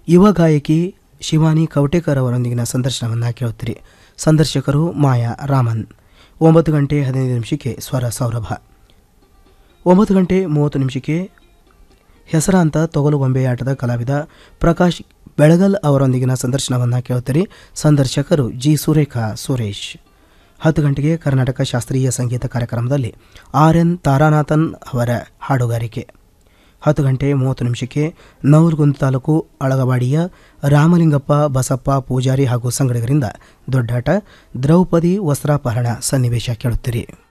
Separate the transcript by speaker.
Speaker 1: ಯುವ ಗಾಯಕಿ ಶಿವಾನಿ ಕವಟೇಕರ್ ಅವರೊಂದಿಗಿನ ಸಂದರ್ಶನವನ್ನು ಕೇಳುತ್ತೀರಿ ಸಂದರ್ಶಕರು ಮಾಯಾ ರಾಮನ್ ಒಂಬತ್ತು ಗಂಟೆ ಹದಿನೈದು ನಿಮಿಷಕ್ಕೆ ಸ್ವರ ಸೌರಭ ಒಂಬತ್ತು ಗಂಟೆ ಮೂವತ್ತು ನಿಮಿಷಕ್ಕೆ ಹೆಸರಾಂತ ತೊಗಲುಗೊಂಬೆ ಆಟದ ಕಲಾವಿದ ಪ್ರಕಾಶ್ ಬೆಳಗಲ್ ಅವರೊಂದಿಗಿನ ಸಂದರ್ಶನವನ್ನು ಕೇಳುತ್ತೀರಿ ಸಂದರ್ಶಕರು ಜಿ ಸುರೇಖಾ ಸುರೇಶ್ ಹತ್ತು ಗಂಟೆಗೆ ಕರ್ನಾಟಕ ಶಾಸ್ತ್ರೀಯ ಸಂಗೀತ ಕಾರ್ಯಕ್ರಮದಲ್ಲಿ ಆರ್ ಎನ್ ತಾರಾನಾಥನ್ ಅವರ ಹಾಡುಗಾರಿಕೆ ಹತ್ತು ಗಂಟೆ ಮೂವತ್ತು ನಿಮಿಷಕ್ಕೆ ನವಲಗುಂದ ತಾಲೂಕು ಅಳಗವಾಡಿಯ ರಾಮಲಿಂಗಪ್ಪ ಬಸಪ್ಪ ಪೂಜಾರಿ ಹಾಗೂ ಸಂಗಡಿಗರಿಂದ ದೊಡ್ಡಾಟ ದ್ರೌಪದಿ ವಸ್ತ್ರಾಪಹರಣ ಸನ್ನಿವೇಶ ಕೇಳುತ್ತೀರಿ